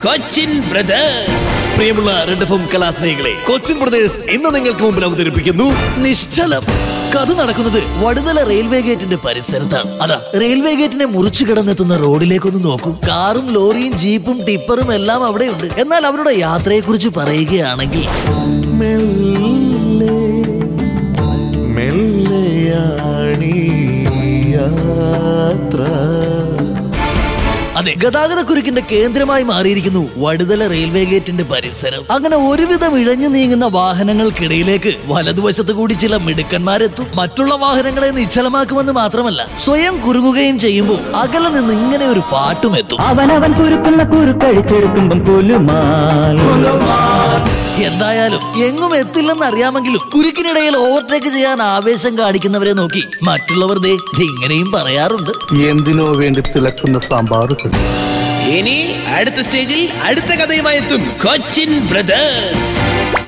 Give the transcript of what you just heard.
Cochin brothers പ്രിയമുള്ള Red FM എം കലാസ്നേഹികളെ കൊച്ചിൻ ബ്രദേഴ്സ് ഇന്ന് നിങ്ങൾക്ക് മുമ്പിൽ അവതരിപ്പിക്കുന്നു നിശ്ചലം കഥ നടക്കുന്നത് വടുതല റെയിൽവേ ഗേറ്റിന്റെ പരിസരത്താണ് അതാ റെയിൽവേ ഗേറ്റിനെ മുറിച്ചു കിടന്നെത്തുന്ന റോഡിലേക്കൊന്ന് നോക്കൂ കാറും ലോറിയും ജീപ്പും ടിപ്പറും എല്ലാം അവിടെയുണ്ട് എന്നാൽ അവരുടെ യാത്രയെക്കുറിച്ച് പറയുകയാണെങ്കിൽ മെല്ലെ മെല്ലെയാണീ യാത്ര അതെ ഗതാഗതക്കുരുക്കിന്റെ കേന്ദ്രമായി മാറിയിരിക്കുന്നു വടുതല റെയിൽവേ ഗേറ്റിന്റെ പരിസരം അങ്ങനെ ഒരുവിധം ഇഴഞ്ഞു നീങ്ങുന്ന വാഹനങ്ങൾക്കിടയിലേക്ക് വലതുവശത്ത് കൂടി ചില മിടുക്കന്മാരെത്തും മറ്റുള്ള വാഹനങ്ങളെ നിശ്ചലമാക്കുമെന്ന് മാത്രമല്ല സ്വയം കുരുങ്ങുകയും ചെയ്യുമ്പോൾ അകലെ നിന്ന് ഇങ്ങനെ ഒരു പാട്ടും എത്തും അവനവൻ കുരുക്കുന്ന കുരുക്കഴിച്ചെടുക്കുമ്പം കുലുമാൽ എന്തായാലും എങ്ങും എത്തില്ലെന്ന് അറിയാമെങ്കിലും കുരുക്കിനിടയിൽ ഓവർടേക്ക് ചെയ്യാൻ ആവേശം കാണിക്കുന്നവരെ നോക്കി മറ്റുള്ളവർ ദേ ദേ ഇങ്ങനെയും പറയാറുണ്ട് എന്തിനോ വേണ്ടി തിളക്കുന്ന സാമ്പാറുകൾ ഇനി അടുത്ത സ്റ്റേജിൽ അടുത്ത കഥയുമായി എത്തും കൊച്ചിൻ ബ്രദേഴ്സ്